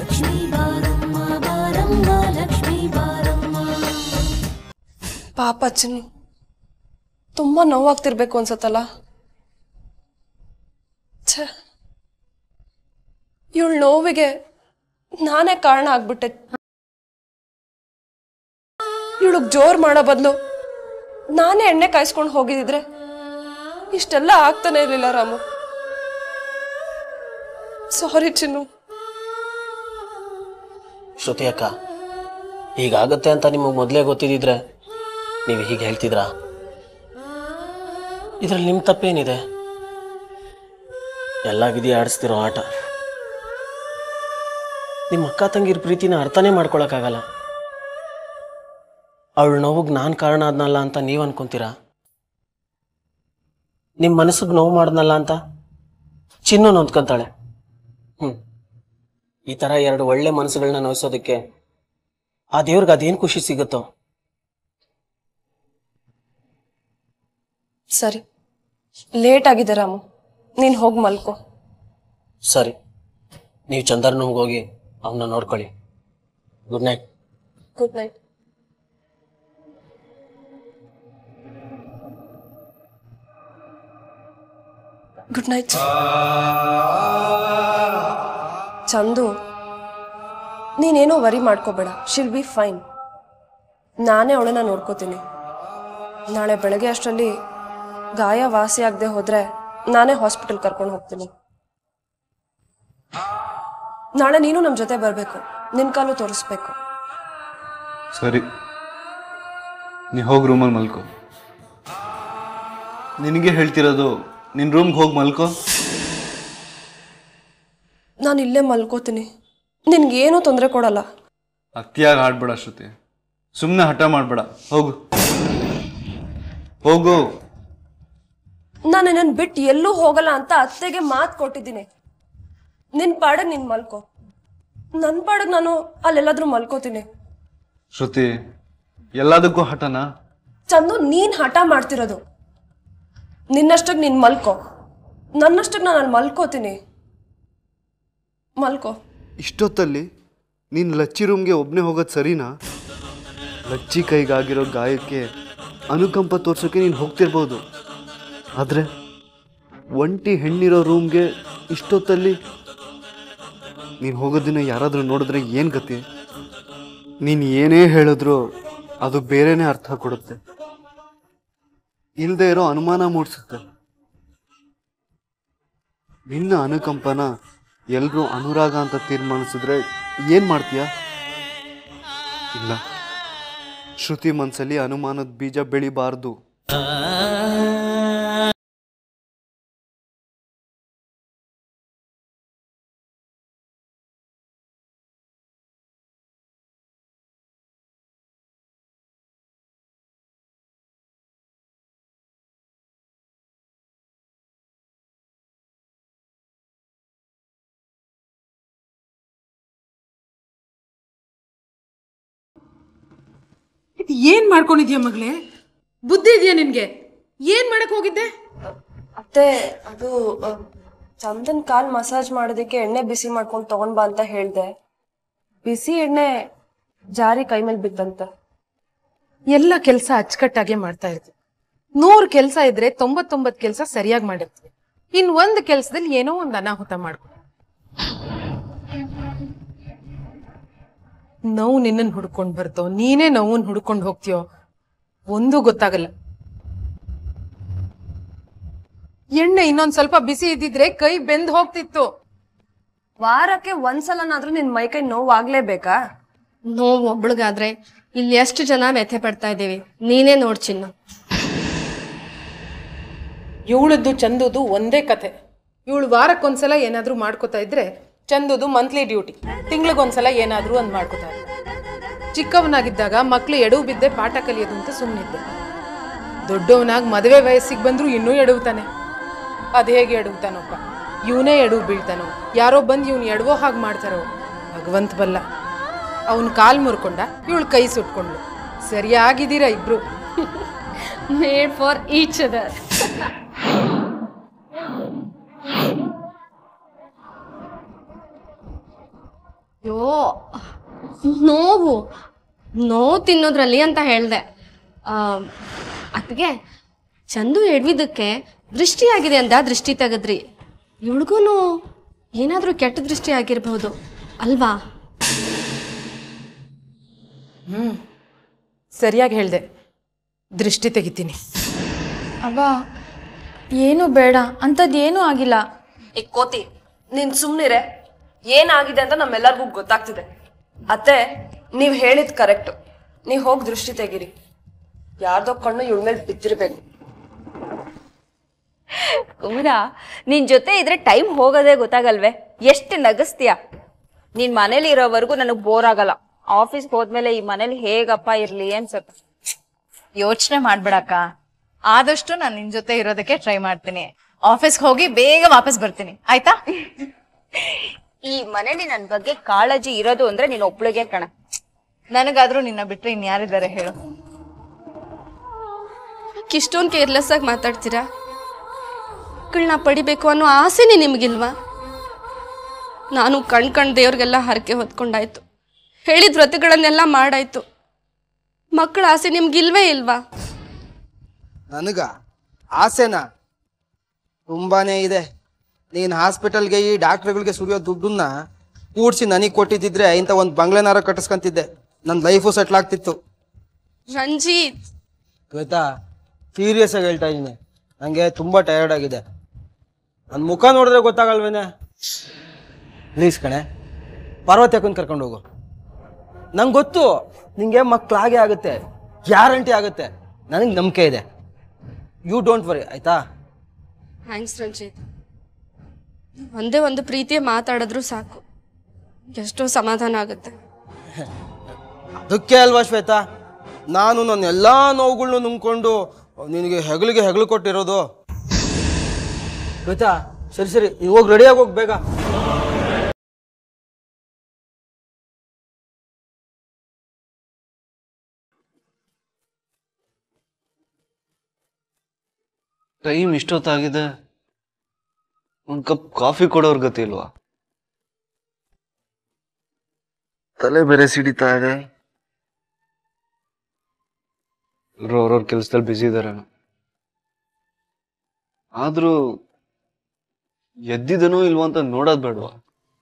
ಲಕ್ಷ್ಮೀ ಬಾರಮ್ಮ ಬಾರಮ್ಮ ಲಕ್ಷ್ಮೀ ಬಾರಮ್ಮ ಪಾಪ ಚಿನ್ನು ತುಂಬಾ ನೋವಾಗ್ತಿರ್ಬೇಕು ಅನ್ಸತ್ತಲ್ಲ ಛೇ ಇವಳ ನೋವಿಗೆ ನಾನೇ ಕಾರಣ ಆಗ್ಬಿಟ್ಟೆ ಇವಳಿಗೆ ಜೋರ್ ಮಾಡೋ ಬದಲು ನಾನೇ ಎಣ್ಣೆ ಕಾಯಿಸ್ಕೊಂಡು ಹೋಗಿದ್ರೆ ಇಷ್ಟೆಲ್ಲ ಆಗ್ತಾನೆ ಇರ್ಲಿಲ್ಲ ರಾಮು ಸಾರಿ ಚಿನ್ನು ಶ್ರುತಿ ಅಕ್ಕ ಹೀಗಾಗತ್ತೆ ಅಂತ ನಿಮಗೆ ಮೊದಲೇ ಗೊತ್ತಿದ್ದಿದ್ರೆ ನೀವು ಹೀಗೆ ಹೇಳ್ತಿದ್ರಾ ಇದ್ರಲ್ಲಿ ನಿಮ್ಮ ತಪ್ಪೇನಿದೆ ಎಲ್ಲ ವಿಧಿ ಆಡಿಸ್ತಿರೋ ಆಟ ನಿಮ್ಮ ಅಕ್ಕ ತಂಗಿರ ಪ್ರೀತಿನ ಅರ್ಥನೇ ಮಾಡ್ಕೊಳಕ್ಕಾಗಲ್ಲ ಅವಳ ನೋವಿಗೆ ನಾನು ಕಾರಣ ಆದ್ನಲ್ಲ ಅಂತ ನೀವು ಅನ್ಕೊಂತೀರಾ ನಿಮ್ಮ ಮನಸ್ಸಿಗೆ ನೋವು ಮಾಡ್ದನಲ್ಲ ಅಂತ ಚಿನ್ನು ನೊಂದ್ಕೊಂತಾಳೆ ಹ್ಞೂ ಈ ಥರ ಎರಡು ಒಳ್ಳೆ ಮನಸ್ಸುಗಳನ್ನ ನೋಯಿಸೋದಕ್ಕೆ ಆ ದೇವ್ರಿಗೆ ಅದೇನು ಖುಷಿ ಸಿಗುತ್ತೋ ಸರಿ ಲೇಟ್ ಆಗಿದೆ ರಾಮು ನೀನು ಹೋಗಿ ಮಲ್ಕೋ ಸರಿ ನೀವು ಚಂದರ್ ರೂಮ್ಗೆ ಹೋಗಿ ಅವನ್ನ ನೋಡ್ಕೊಳ್ಳಿ good night good night good night Chandu ನೀನೇನೋ ವರಿ ಮಾಡ್ಕೋಬೇಡ ಶಿಲ್ ಬಿ ಫೈನ್ ನಾನೇ ಅವಳನ್ನ ನೋಡ್ಕೋತೀನಿ ನಾಳೆ ಬೆಳಗ್ಗೆ ಅಷ್ಟರಲ್ಲಿ ಗಾಯ ವಾಸಿ ಆಗದೆ ಹೋದ್ರೆ ನಾನೇ ಹಾಸ್ಪಿಟಲ್ ಕರ್ಕೊಂಡು ಹೋಗ್ತೀನಿ ನಾಳೆ ನೀನು ನಮ್ಮ ಜೊತೆ ಬರಬೇಕು ನಿನ್ನ ಕಾಲು ತೋರಿಸ್ಬೇಕು ಸರಿ ನೀ ಹೋಗಿ ರೂಮಲ್ಲಿ ಮಲ್ಕೋ ನಿನಗೆ ಹೇಳ್ತಿರೋದು ನಿನ್ನ ರೂಮ್ಗೆ ಹೋಗಿ ಮಲ್ಕೋ ನಾನು ಇಲ್ಲೇ ಮಲ್ಕೋತೀನಿ ನಿನ್ಗೇನೂ ತೊಂದರೆ ಕೊಡಲ್ಲ ಅತಿಯಾಗಿ ಆಡ್ಬೇಡ ಶ್ರುತಿ ಸುಮ್ಮನೆ ಹಠ ಮಾಡಬೇಡ ಹೋಗು ಹೋಗು ನಾನು ನಿನ್ನ ಬಿಟ್ಟು ಎಲ್ಲೂ ಹೋಗಲ್ಲ ಅಂತ ಅತ್ತೆಗೆ ಮಾತು ಕೊಟ್ಟಿದ್ದೀನಿ ನಿನ್ನ ಪಾಡಗ್ ನೀನು ಮಲ್ಕೋ ನನ್ನ ಪಾಡಗ್ ನಾನು ಅಲ್ಲೆಲ್ಲಾದ್ರೂ ಮಲ್ಕೋತೀನಿ ಶ್ರುತಿ ಎಲ್ಲದಕ್ಕೂ ಹಠನಾ ಚಂದು ನೀನು ಹಠ ಮಾಡ್ತಿರೋದು ನಿನ್ನಷ್ಟಕ್ಕೆ ನೀನು ಮಲ್ಕೋ ನನ್ನಷ್ಟಕ್ಕೆ ನಾನು ಅಲ್ಲಿ ಮಲ್ಕೋತೀನಿ ಮಲ್ಕೋ ಇಷ್ಟೊತ್ತಲ್ಲಿ ನೀನು ಲಚ್ಚಿ ರೂಮ್ಗೆ ಒಬ್ಬನೇ ಹೋಗೋದು ಸರಿನಾ ಲಚ್ಚಿ ಕೈಗಾಗಿರೋ ಗಾಯಕ್ಕೆ ಅನುಕಂಪ ತೋರ್ಸೋಕೆ ನೀನು ಹೋಗ್ತಿರ್ಬೋದು ಆದರೆ ಒಂಟಿ ಹೆಣ್ಣಿರೋ ರೂಮ್ಗೆ ಇಷ್ಟೊತ್ತಲ್ಲಿ ನೀನು ಹೋಗೋದನ್ನ ಯಾರಾದರೂ ನೋಡಿದ್ರೆ ಏನು ಗತಿ ನೀನು ಏನೇ ಹೇಳಿದ್ರು ಅದು ಬೇರೆನೇ ಅರ್ಥ ಕೊಡುತ್ತೆ ಇಲ್ಲದೆ ಇರೋ ಅನುಮಾನ ಮೂಡಿಸುತ್ತೆ ನಿನ್ನ ಅನುಕಂಪನ ಎಲ್ಲರೂ ಅನುರಾಗ ಅಂತ ತೀರ್ಮಾನಿಸಿದ್ರೆ ಏನು ಮಾಡ್ತೀಯ ಇಲ್ಲ ಶ್ರುತಿ ಮನ್ಸಲ್ಲಿ ಅನುಮಾನದ ಬೀಜ ಬೆಳಿಬಾರ್ದು ಇದು ಏನ್ ಮಾಡ್ಕೊಂಡಿದ್ಯಾ ಮಗಳೇ ಬುದ್ಧಿ ಇದೆಯಾ ನಿನ್ಗೆ ಏನ್ ಮಾಡಕ್ ಹೋಗಿದ್ದೆ ಅತ್ತೆ ಅದು ಆ, ಚಂದನ್ ಕಾಲ್ ಮಸಾಜ್ ಮಾಡೋದಕ್ಕೆ ಎಣ್ಣೆ ಬಿಸಿ ಮಾಡ್ಕೊಂಡು ತಗೊಂಡ್ ಬಾ ಅಂತ ಹೇಳ್ದೆ ಬಿಸಿ ಎಣ್ಣೆ ಜಾರಿ ಕೈ ಮೇಲೆ ಬಿತ್ತಂತೆ ಎಲ್ಲ ಕೆಲಸ ಅಚ್ಚುಕಟ್ಟಾಗೆ ಮಾಡ್ತಾ ಇರ್ತೀವಿ ನೂರು ಕೆಲಸ ಇದ್ರೆ ತೊಂಬತ್ತೊಂಬತ್ತು ಕೆಲಸ ಸರಿಯಾಗಿ ಮಾಡಿರ್ತೀವಿ ಇನ್ ಒಂದ್ ಕೆಲ್ಸದಲ್ಲಿ ಏನೋ ಒಂದ್ ಅನಾಹುತ ಮಾಡ್ಕೊ ನೋವು ನಿನ್ನನ್ ಹುಡ್ಕೊಂಡ್ ಬರ್ತೋ ನೀನೇ ನೋವನ್ ಹುಡ್ಕೊಂಡ್ ಹೋಗ್ತೀಯೋ ಒಂದು ಗೊತ್ತಾಗಲ್ಲ ಎಣ್ಣೆ ಇನ್ನೊಂದ್ ಸ್ವಲ್ಪ ಬಿಸಿ ಇದ್ದಿದ್ರೆ ಕೈ ಬೆಂದ್ ಹೋಗ್ತಿತ್ತು ವಾರಕ್ಕೆ ಒಂದ್ಸಲನಾದ್ರೂ ನಿನ್ ಮೈ ಕೈ ನೋವು ಆಗ್ಲೇಬೇಕಾ ನೋವು ಒಬ್ಳಿಗಾದ್ರೆ ಇಲ್ಲಿ ಎಷ್ಟು ಜನ ವ್ಯಥೆ ಪಡ್ತಾ ಇದ್ದೀವಿ ನೀನೇ ನೋಡ್ ಚಿನ್ನ ಇವಳದ್ದು ಚಂದುದು ಒಂದೇ ಕತೆ ಇವಳು ವಾರಕ್ಕೊಂದ್ಸಲ ಏನಾದ್ರೂ ಮಾಡ್ಕೋತಾ ಇದ್ರೆ ಚಂದುದು ಮಂತ್ಲಿ ಡ್ಯೂಟಿ ತಿಂಗ್ಳಿಗೊಂದ್ಸಲ ಏನಾದ್ರೂ ಒಂದ್ ಮಾಡ್ಕೋತಾ ಇದ್ದ ಚಿಕ್ಕವನಾಗಿದ್ದಾಗ ಮಕ್ಳು ಎಡವು ಬಿದ್ದೆ ಪಾಠ ಕಲಿಯೋದು ಅಂತ ಸುಮ್ಮನಿದ್ದೆ ದೊಡ್ಡವನಾಗ್ ಮದುವೆ ವಯಸ್ಸಿಗೆ ಬಂದ್ರು ಇನ್ನೂ ಎಡವುತ್ತಾನೆ ಅದ್ ಹೇಗೆ ಎಡವುತ್ತಾನೊಬ್ಬ ಇವನೇ ಎಡವು ಬೀಳ್ತಾನೋ ಯಾರೋ ಬಂದು ಇವ್ನು ಎಡವೋ ಹಾಗೆ ಮಾಡ್ತಾರೋ ಭಗವಂತ ಬಲ್ಲ ಅವನ್ ಕಾಲ್ ಮುರ್ಕೊಂಡ ಇವಳು ಕೈ ಸುಟ್ಕೊಂಡ್ಲು ಸರಿಯಾಗಿದ್ದೀರಾ ಇಬ್ರು ಮೇಡ್ ಫಾರ್ ಈಚ್ ಅದರ್ ಯೋ ನೋವು ನೋವು ತಿನ್ನೋದ್ರಲ್ಲಿ ಅಂತ ಹೇಳ್ದೆ ಅದಕ್ಕೆ ಚಂದು ಎಡ್ವಿದ್ದಕ್ಕೆ ದೃಷ್ಟಿ ಆಗಿದೆ ಅಂತ ದೃಷ್ಟಿ ತೆಗೆದ್ರಿ ಇವಳಿಗೂ ಏನಾದರೂ ಕೆಟ್ಟ ದೃಷ್ಟಿ ಆಗಿರಬಹುದು ಅಲ್ವಾ ಸರಿಯಾಗಿ ಹೇಳ್ದೆ ದೃಷ್ಟಿ ತೆಗಿತೀನಿ ಅವ್ವ ಏನು ಬೇಡ ಅಂಥದ್ದೇನೂ ಆಗಿಲ್ಲ ಈ ಕೋತಿ ನೀನ್ ಸುಮ್ನಿರೆ ಏನಾಗಿದೆ ಅಂತ ನಮ್ಮೆಲ್ಲರಿಗೂ ಗೊತ್ತಾಗ್ತಿದೆ ಅತ್ತೆ ನೀವ್ ಹೇಳಿದ್ ಕರೆಕ್ಟ್ ನೀವ್ ಹೋಗಿ ದೃಷ್ಟಿ ತೆಗೀರಿ ಯಾರ್ದೋ ಕಣ್ಣು ಇವಳ ಮೇಲೆ ಬಿದ್ದಿರ್ಬೇಕು ಕುಮುದ ನಿನ್ ಜೊತೆ ಇದ್ರೆ ಟೈಮ್ ಹೋಗೋದೇ ಗೊತ್ತಾಗಲ್ವೇ ಎಷ್ಟು ನಗಸ್ತೀಯ ನೀನ್ ಮನೇಲಿ ಇರೋವರೆಗೂ ನನಗ್ ಬೋರ್ ಆಗಲ್ಲ ಆಫೀಸ್ಗೆ ಹೋದ್ಮೇಲೆ ಈ ಮನೇಲಿ ಹೇಗಪ್ಪ ಇರ್ಲಿ ಅನ್ಸತ್ತೆ ಯೋಚನೆ ಮಾಡ್ಬೇಡಕ್ಕ ಆದಷ್ಟು ನಾನು ನಿನ್ ಜೊತೆ ಇರೋದಕ್ಕೆ ಟ್ರೈ ಮಾಡ್ತೀನಿ ಆಫೀಸ್ಗೆ ಹೋಗಿ ಬೇಗ ವಾಪಸ್ ಬರ್ತೀನಿ ಆಯ್ತಾ ಈ ಮನೇಲಿ ನನ್ ಬಗ್ಗೆ ಕಾಳಜಿ ಇರೋದು ಅಂದ್ರೆ ನೀನ್ ಒಬ್ಳಿಗೆ ಕಣ ನನಗಾದ್ರೂ ನಿನ್ನ ಬಿಟ್ರೆ ಇನ್ಯಾರಿದ್ದಾರೆ ಹೇಳು ಇಷ್ಟೊಂದು ಕೇರ್ಲೆಸ್ ಆಗಿ ಮಾತಾಡ್ತೀರಾ ಮಕ್ಕಳನ್ನ ಪಡಿಬೇಕು ಅನ್ನೋ ಆಸೆನೇ ನಿಮಗಿಲ್ವಾ ನಾನು ಕಣ್ ಕಣ್ ದೇವ್ರಿಗೆಲ್ಲ ಹರಕೆ ಹೊತ್ಕೊಂಡಾಯ್ತು ಹೇಳಿದ ವ್ರತಗಳನ್ನೆಲ್ಲ ಮಾಡಾಯ್ತು ಮಕ್ಕಳ ಆಸೆ ನಿಮ್ಗಿಲ್ವೇ ಇಲ್ವಾ ನನಗ ಆಸೆನಾ ತುಂಬಾನೇ ಇದೆ ನೀನು ಹಾಸ್ಪಿಟಲ್ಗೆ ಈ ಡಾಕ್ಟ್ರುಗಳಿಗೆ ಸುರಿಯೋ ದುಡ್ಡನ್ನ ಕೂಡ್ಸಿ ನನಗೆ ಕೊಟ್ಟಿದ್ದಿದ್ರೆ ಇಂಥ ಒಂದು ಬಂಗ್ಲೆನಾರ ಕಟ್ಟಿಸ್ಕೊಂತಿದ್ದೆ ನನ್ನ ಲೈಫು ಸೆಟ್ಲ್ ಆಗ್ತಿತ್ತು ರಂಜಿತ್ ಶ್ವೇತಾ ಸೀರಿಯಸ್ ಆಗಿ ಹೇಳ್ತಾ ಇದ್ದೀನಿ ನನಗೆ ತುಂಬ ಟಯರ್ಡ್ ಆಗಿದೆ ನನ್ನ ಮುಖ ನೋಡಿದ್ರೆ ಗೊತ್ತಾಗಲ್ವೇನೆ ಪ್ಲೀಸ್ ಕಣೆ ಪಾರ್ವತಿ ಅಕ್ಕನ ಕರ್ಕೊಂಡು ಹೋಗು ನಂಗೆ ಗೊತ್ತು ನಿಂಗೆ ಮಕ್ಕಳಾಗೆ ಆಗುತ್ತೆ ಗ್ಯಾರಂಟಿ ಆಗುತ್ತೆ ನನಗೆ ನಂಬಿಕೆ ಇದೆ ಯು ಡೋಂಟ್ ವರಿ ಆಯ್ತಾ ಥ್ಯಾಂಕ್ಸ್ ರಂಜಿತ್ ಒಂದೇ ಒಂದು ಪ್ರೀತಿಯ ಮಾತಾಡಿದ್ರು ಸಾಕು ಎಷ್ಟೋ ಸಮಾಧಾನ ಆಗುತ್ತೆ ಅದಕ್ಕೆ ಅಲ್ವಾ ಶ್ವೇತಾ ನಾನು ನನ್ನ ಎಲ್ಲ ನೋವುಗಳ್ನು ನುಂಗ್ಕೊಂಡು ನಿನಗೆ ಹೆಗಲಿಗೆ ಹೆಗಲು ಕೊಟ್ಟಿರೋದು ಶ್ವೇತಾ ಸರಿ ಸರಿ ನೀವು ಹೋಗಿ ರೆಡಿಯಾಗಿ ಹೋಗಿ ಬೇಗ ಟೈಮ್ ಇಷ್ಟೊತ್ತಾಗಿದೆ ಒಂದು ಕಪ್ ಕಾಫಿ ಕೊಡೋರ್ ಗತಿ ಇಲ್ವಾ ತಲೆ ಬೇರೆ ಸಿಡಿತಾ ಇದೆ ಎಲ್ಲರೂ ಅವ್ರವ್ರ ಕೆಲಸದಲ್ಲಿ ಬ್ಯುಸಿ ಇದಾರೆ ಆದ್ರೂ ಎದ್ದಿದನೋ ಇಲ್ವೋ ಅಂತ ನೋಡೋದ್ ಬೇಡವಾ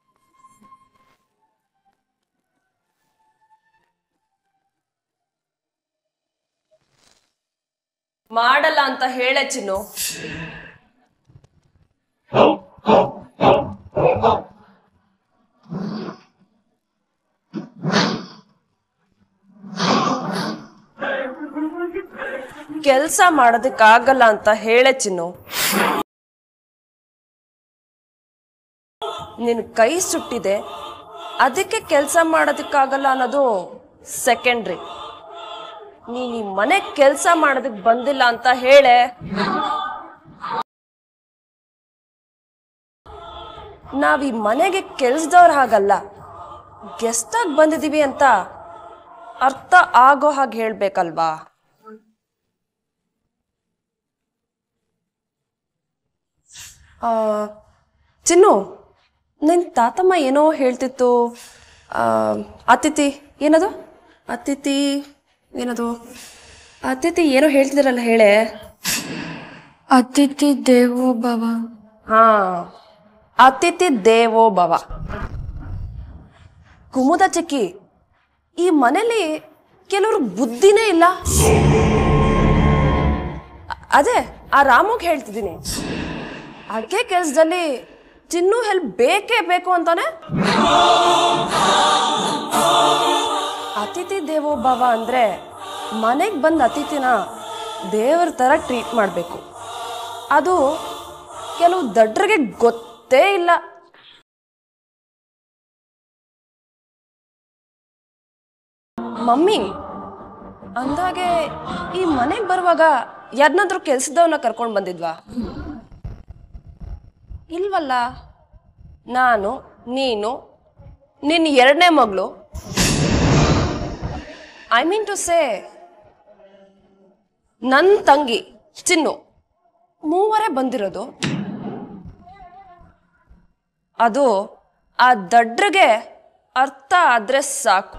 ಮಾಡಲ್ಲ ಅಂತ ಹೇಳೆ ಚಿನ್ನು ಕೆಲ್ಸ ಮಾಡೋದಕ್ಕಾಗಲ್ಲ ಅಂತ ಹೇಳೆ ಚಿನ್ನು ನಿನ್ ಕೈ ಸುಟ್ಟಿದೆ ಅದಕ್ಕೆ ಕೆಲಸ ಮಾಡೋದಕ್ಕಾಗಲ್ಲ ಅನ್ನೋದು ಸೆಕೆಂಡ್ರಿ ನೀನ್ ಈ ಮನೆ ಕೆಲಸ ಮಾಡೋದಕ್ ಬಂದಿಲ್ಲ ಅಂತ ಹೇಳೆ ನಾವ್ ಈ ಮನೆಗೆ ಕೆಲ್ಸದವ್ರ ಹಾಗಲ್ಲ ಗೆಸ್ಟ್ ಆಗಿ ಬಂದಿದೀವಿ ಅಂತ ಅರ್ಥ ಆಗೋ ಹಾಗೆ ಹೇಳ್ಬೇಕಲ್ವಾ ಆ, ಚಿನ್ನು ನಿನ್ ತಾತಮ್ಮ ಏನೋ ಹೇಳ್ತಿತ್ತು ಆ, ಅತಿಥಿ ಏನದು ಅತಿಥಿ ಏನದು ಅತಿಥಿ ಏನೋ ಹೇಳ್ತಿದ್ರಲ್ಲ ಹೇಳೆ ಅತಿಥಿ ದೇವೋ ಭವ ಹಾ ಅತಿಥಿ ದೇವೋ ಭವ ಕುಮುದ ಚಿಕ್ಕಿ ಈ ಮನೇಲಿ ಕೆಲವರು ಬುದ್ಧಿನೇ ಇಲ್ಲ ಅ- ಅದೇ ಆ ರಾಮುಗ್ ಹೇಳ್ತಿದ್ದೀನಿ ಅಡ್ಗೆ ಕೆಲಸದಲ್ಲಿ ಚಿನ್ನು ಹೆಲ್ಪ್ ಬೇಕೇ ಬೇಕು ಅಂತಾನೆ ಅತಿಥಿ ದೇವೋ ಭವ ಅಂದ್ರೆ ಮನೆಗೆ ಬಂದ ಅತಿಥಿನ ದೇವರ ಥರ ಟ್ರೀಟ್ ಮಾಡಬೇಕು ಅದು ಕೆಲವು ದಡ್ರಿಗೆ ಗೊತ್ತೇ ಇಲ್ಲ ಮಮ್ಮಿ ಅಂದಾಗೆ ಈ ಮನೆಗೆ ಬರುವಾಗ ಯಾರನ್ನಾದ್ರೂ ಕೆಲ್ಸದವನ್ನ ಕರ್ಕೊಂಡು ಬಂದಿದ್ವಾ ಇಲ್ವಲ್ಲ ನಾನು ನೀನು ನಿನ್ನ ಎರಡನೇ ಮಗಳು ಐ ಮೀನ್ ಟು ಸೇ ನನ್ನ ತಂಗಿ ಚಿನ್ನು ಮೂವರೇ ಬಂದಿರೋದು ಅದು ಆ ದಡ್ರಿಗೆ ಅರ್ಥ ಆದ್ರೆ ಸಾಕು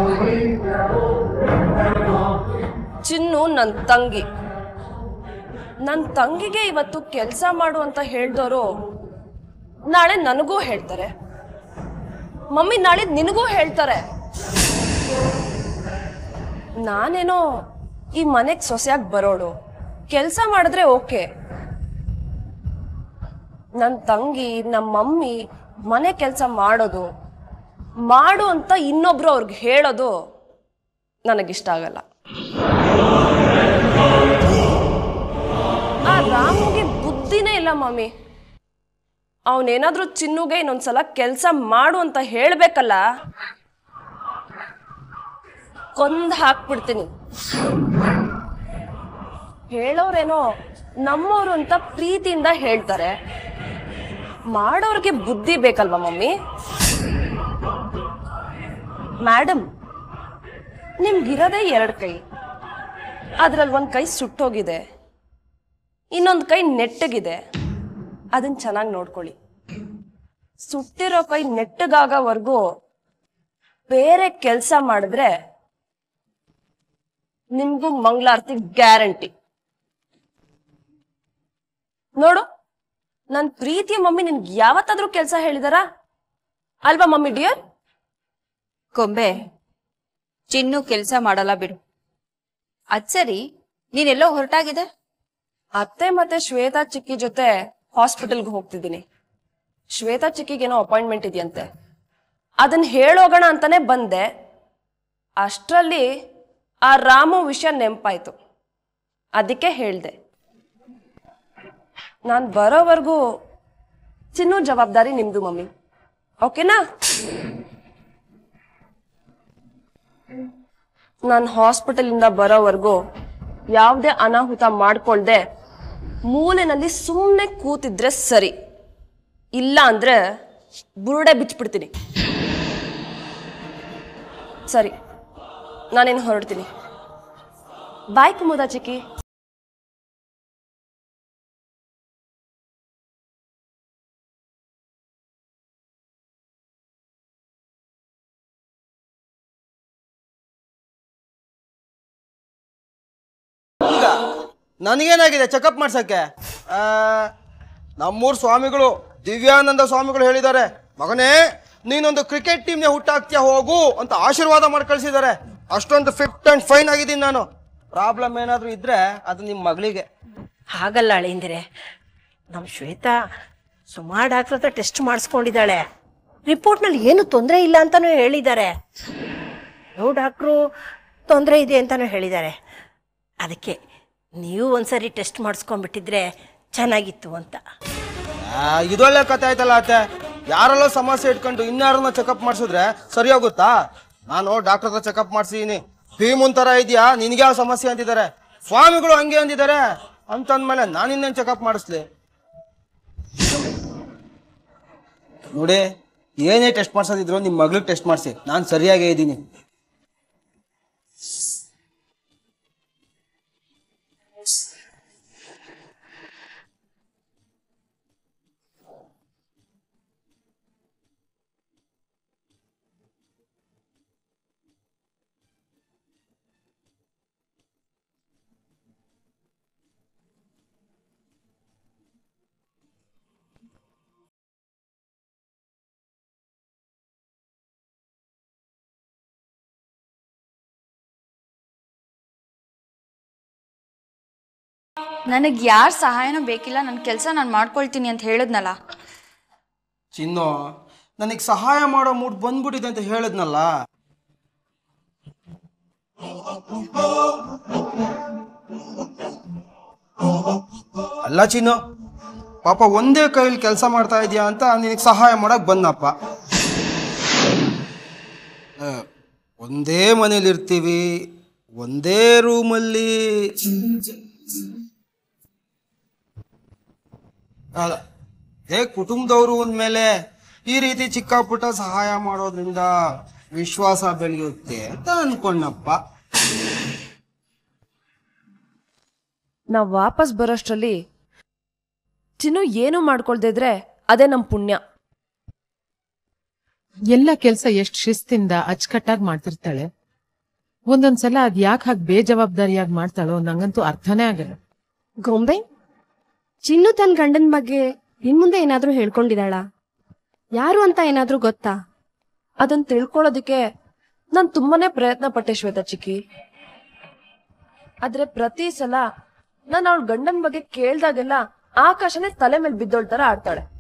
ಚಿನ್ನು ನನ್ನ ತಂಗಿ ನನ್ನ ತಂಗಿಗೆ ಇವತ್ತು ಕೆಲಸ ಮಾಡು ಅಂತ ಹೇಳ್ದವರು ನಾಳೆ ನನಗೂ ಹೇಳ್ತಾರೆ ಮಮ್ಮಿ ನಾಳೆ ನಿನಗೂ ಹೇಳ್ತಾರೆ ನಾನೇನೋ ಈ ಮನೆಗೆ ಸೊಸೆಯಾಗಿ ಬರೋಳು ಕೆಲಸ ಮಾಡಿದ್ರೆ ಓಕೆ ನನ್ನ ತಂಗಿ ನಮ್ಮ ಮಮ್ಮಿ ಮನೆ ಕೆಲಸ ಮಾಡೋದು ಮಾಡು ಅಂತ ಇನ್ನೊಬ್ರು ಅವ್ರಿಗೆ ಹೇಳೋದು ನನಗಿಷ್ಟ ಆಗಲ್ಲ ಆ ರಾಮುಗೆ ಬುದ್ಧಿನೇ ಇಲ್ಲ ಮಮ್ಮಿ ಅವನೇನಾದ್ರೂ ಚಿನ್ನುಗೆ ಇನ್ನೊಂದ್ಸಲ ಕೆಲಸ ಮಾಡು ಅಂತ ಹೇಳ್ಬೇಕಲ್ಲ ಕೊಂದ್ ಹಾಕ್ಬಿಡ್ತೀನಿ ಹೇಳೋರೇನೋ ನಮ್ಮವ್ರು ಅಂತ ಪ್ರೀತಿಯಿಂದ ಹೇಳ್ತಾರೆ ಮಾಡೋರ್ಗೆ ಬುದ್ಧಿ ಬೇಕಲ್ವಾ ಮಮ್ಮಿ ಮೇಡಮ್ ನಿಮ್ಗಿರೋದೇ ಎರಡು ಕೈ ಅದ್ರಲ್ಲಿ ಒಂದು ಕೈ ಸುಟ್ಟೋಗಿದೆ ಇನ್ನೊಂದು ಕೈ ನೆಟ್ಟಗಿದೆ ಅದನ್ನ ಚೆನ್ನಾಗಿ ನೋಡ್ಕೊಳ್ಳಿ ಸುಟ್ಟಿರೋ ಕೈ ನೆಟ್ಟಗಾಗೋವರೆಗೂ ಬೇರೆ ಕೆಲಸ ಮಾಡಿದ್ರೆ ನಿಮ್ಗೂ ಮಂಗಳಾರತಿ ಗ್ಯಾರಂಟಿ ನೋಡು ನನ್ನ ಪ್ರೀತಿಯ ಮಮ್ಮಿ ನಿನ್ಗೆ ಯಾವತ್ತಾದ್ರೂ ಕೆಲಸ ಹೇಳಿದಾರಾ ಅಲ್ವಾ ಮಮ್ಮಿ ಡಿಯರ್ ಕೊಂಬೆ ಚಿನ್ನು ಕೆಲಸ ಮಾಡಲ್ಲ ಬಿಡು ಅದ್ ಸರಿ ನೀನೆಲ್ಲೋ ಹೊರಟಾಗಿದೆ ಅತ್ತೆ ಮತ್ತೆ ಶ್ವೇತಾ ಚಿಕ್ಕಿ ಜೊತೆ ಹಾಸ್ಪಿಟಲ್ಗೆ ಹೋಗ್ತಿದ್ದೀನಿ ಶ್ವೇತಾ ಚಿಕ್ಕಿಗೇನೋ ಅಪಾಯಿಂಟ್ಮೆಂಟ್ ಇದೆಯಂತೆ ಅದನ್ನ ಹೇಳೋಗೋಣ ಅಂತಾನೆ ಬಂದೆ ಅಷ್ಟರಲ್ಲಿ ಆ ರಾಮು ವಿಷಯ ನೆನಪಾಯ್ತು ಅದಕ್ಕೆ ಹೇಳ್ದೆ ನಾನು ಬರೋವರೆಗೂ ಚಿನ್ನು ಜವಾಬ್ದಾರಿ ನಿಮ್ದು ಮಮ್ಮಿ ಓಕೆನಾ ನಾನು ಹಾಸ್ಪಿಟಲಿಂದ ಬರೋವರೆಗೂ ಯಾವುದೇ ಅನಾಹುತ ಮಾಡ್ಕೊಳ್ದೆ ಮೂಲೆನಲ್ಲಿ ಸುಮ್ಮನೆ ಕೂತಿದ್ರೆ ಸರಿ ಇಲ್ಲ ಅಂದ್ರೆ ಬುರುಡೆ ಬಿಚ್ಬಿಡ್ತೀನಿ ಸರಿ ನಾನೇನು ಹೊರಡ್ತೀನಿ ಬಾಯ್ ಕುಮುದ ಚಿಕ್ಕಿ ಈಗ ನನಗೇನಾಗಿದೆ ಚೆಕಪ್ ಮಾಡ್ಸಕ್ಕೆ ಆ, ನಮ್ಮೂರ್ ಸ್ವಾಮಿಗಳು ದಿವ್ಯಾನಂದ ಸ್ವಾಮಿಗಳು ಹೇಳಿದ್ದಾರೆ ಮಗನೇ ನೀನೊಂದು ಕ್ರಿಕೆಟ್ ಟೀಮ್ಗೆ ಹುಟ್ಟಾಕ್ತೀಯ ಹೋಗು ಅಂತ ಆಶೀರ್ವಾದ ಮಾಡಿ ಕಳಿಸಿದ್ದಾರೆ ಅಷ್ಟೊಂದು ಫಿಟ್ ಅಂಡ್ ಫೈನ್ ಆಗಿದ್ದೀನಿ ನಾನು ಪ್ರಾಬ್ಲಮ್ ಏನಾದರೂ ಇದ್ರೆ ಅದು ನಿಮ್ಮ ಮಗಳಿಗೆ ಹಾಗಲ್ಲ ಅಳಿಂದಿರೆ ನಮ್ಮ ಶ್ವೇತಾ ಸುಮಾರು ಡಾಕ್ಟರ್ ಹತ್ರ ಟೆಸ್ಟ್ ಮಾಡಿಸ್ಕೊಂಡಿದ್ದಾಳೆ ರಿಪೋರ್ಟ್ನಲ್ಲಿ ಏನು ತೊಂದರೆ ಇಲ್ಲ ಅಂತಾನೂ ಹೇಳಿದ್ದಾರೆ ಯಾವ ಡಾಕ್ಟ್ರು ತೊಂದರೆ ಇದೆ ಅಂತಾನೂ ಹೇಳಿದ್ದಾರೆ ಅದಕ್ಕೆ ನೀವು ಒಂದ್ಸರಿ ಟೆಸ್ಟ್ ಮಾಡಿಸ್ಕೊಂಡ್ಬಿಟ್ಟಿದ್ರೆ ಚೆನ್ನಾಗಿತ್ತು ಅಂತ ಆ, ಇದೊಳ್ಳೆ ಕತೆ ಆಯ್ತಲ್ಲ ಅತ್ತೆ ಯಾರೆಲ್ಲೋ ಸಮಸ್ಯೆ ಇಟ್ಕೊಂಡು ಇನ್ಯಾರನ್ನ ಚೆಕಪ್ ಮಾಡಿಸಿದ್ರೆ ಸರಿ ಹೋಗುತ್ತಾ ನಾನು ಡಾಕ್ಟರ್ ಹತ್ರ ಚೆಕಪ್ ಮಾಡಿಸಿದೀನಿ ಭೀಮುನ್ ಥರ ಇದೆಯಾ ನಿನಗೆ ಯಾವ ಸಮಸ್ಯೆ ಅಂತಿದ್ದಾರೆ ಸ್ವಾಮಿಗಳು ಹಂಗೆ ಅಂದಿದ್ದಾರೆ ಅಂತಂದ್ಮೇಲೆ ನಾನು ಇನ್ನೇನು ಚೆಕಪ್ ಮಾಡಿಸ್ಲಿ ನೋಡಿ ಏನೇ ಟೆಸ್ಟ್ ಮಾಡ್ಸೋದಿದ್ರು ನಿಮ್ಮ ಮಗಳಿಗೆ ಟೆಸ್ಟ್ ಮಾಡಿಸಿ ನಾನು ಸರಿಯಾಗೇ ಇದ್ದೀನಿ ನನಗೆ ಯಾರ ಸಹಾಯನೂ ಬೇಕಿಲ್ಲ ನನ್ನ ಕೆಲಸ ನಾನು ಮಾಡ್ಕೊಳ್ತೀನಿ ಅಂತ ಹೇಳಿದ್ನಲ್ಲ ಚಿನ್ನು ನನಗೆ ಸಹಾಯ ಮಾಡೋ ಮೂಡ್ ಬಂದ್ಬಿಟ್ಟಿದೆ ಅಂತ ಹೇಳಿದ್ನಲ್ಲ ಅಲ್ಲ ಚಿನ್ನು ಪಾಪ ಒಂದೇ ಕೈಲಿ ಕೆಲಸ ಮಾಡ್ತಾ ಇದೀಯಾ ಅಂತ ನಿನಗೆ ಸಹಾಯ ಮಾಡಕ್ ಬಂದಪ್ಪ ಆ, ಒಂದೇ ಮನೇಲಿ ಇರ್ತೀವಿ ಒಂದೇ ರೂಮಲ್ಲಿ ಅಲ್ಲ ಹೇ ಕುಟುಂಬದವರು ಅಂದಮೇಲೆ ಈ ರೀತಿ ಚಿಕ್ಕ ಪುಟ್ಟ ಸಹಾಯ ಮಾಡೋದ್ರಿಂದ ವಿಶ್ವಾಸ ಬೆಳೆಯುತ್ತೆ ಅಂತ ಅನ್ಕೊಂಡಪ್ಪ ನಾವು ವಾಪಸ್ ಬರೋಷ್ಟರಲ್ಲಿ ಚಿನ್ನು ಏನು ಮಾಡ್ಕೊಳ್ದೇ ಇದ್ರೆ ಅದೇ ನಮ್ಮ ಪುಣ್ಯ ಎಲ್ಲ ಕೆಲಸ ಎಷ್ಟು ಶಿಸ್ತಿಂದ ಅಚ್ಚುಕಟ್ಟಾಗಿ ಮಾಡ್ತಿರ್ತಾಳೆ ಒಂದೊಂದ್ಸಲ ಅದ್ ಯಾಕೆ ಹಾಗೆ ಬೇಜವಾಬ್ದಾರಿಯಾಗಿ ಮಾಡ್ತಾಳೋ ನಂಗಂತೂ ಅರ್ಥನೇ ಆಗಲ್ಲ ಗೊಂಬೆ ಚಿನ್ನು ತನ್ನ ಗಂಡನ ಬಗ್ಗೆ ನಿನ್ ಮುಂದೆ ಏನಾದ್ರೂ ಹೇಳ್ಕೊಂಡಿದ್ದಾಳ ಯಾರು ಅಂತ ಏನಾದ್ರೂ ಗೊತ್ತಾ ಅದನ್ನ ತಿಳ್ಕೊಳ್ಳೋದಕ್ಕೆ ನಾನು ತುಂಬಾನೇ ಪ್ರಯತ್ನ ಪಟ್ಟೆ ಶ್ವೇತಾ ಚಿಕ್ಕಿ ಆದ್ರೆ ಪ್ರತಿ ಸಲ ನಾನು ಅವಳ ಗಂಡನ ಬಗ್ಗೆ ಕೇಳ್ದಾಗೆಲ್ಲ ಆಕಾಶನೇ ತಲೆ ಮೇಲೆ ಬಿದ್ದೋಳ್ ತರ ಆಡ್ತಾಳೆ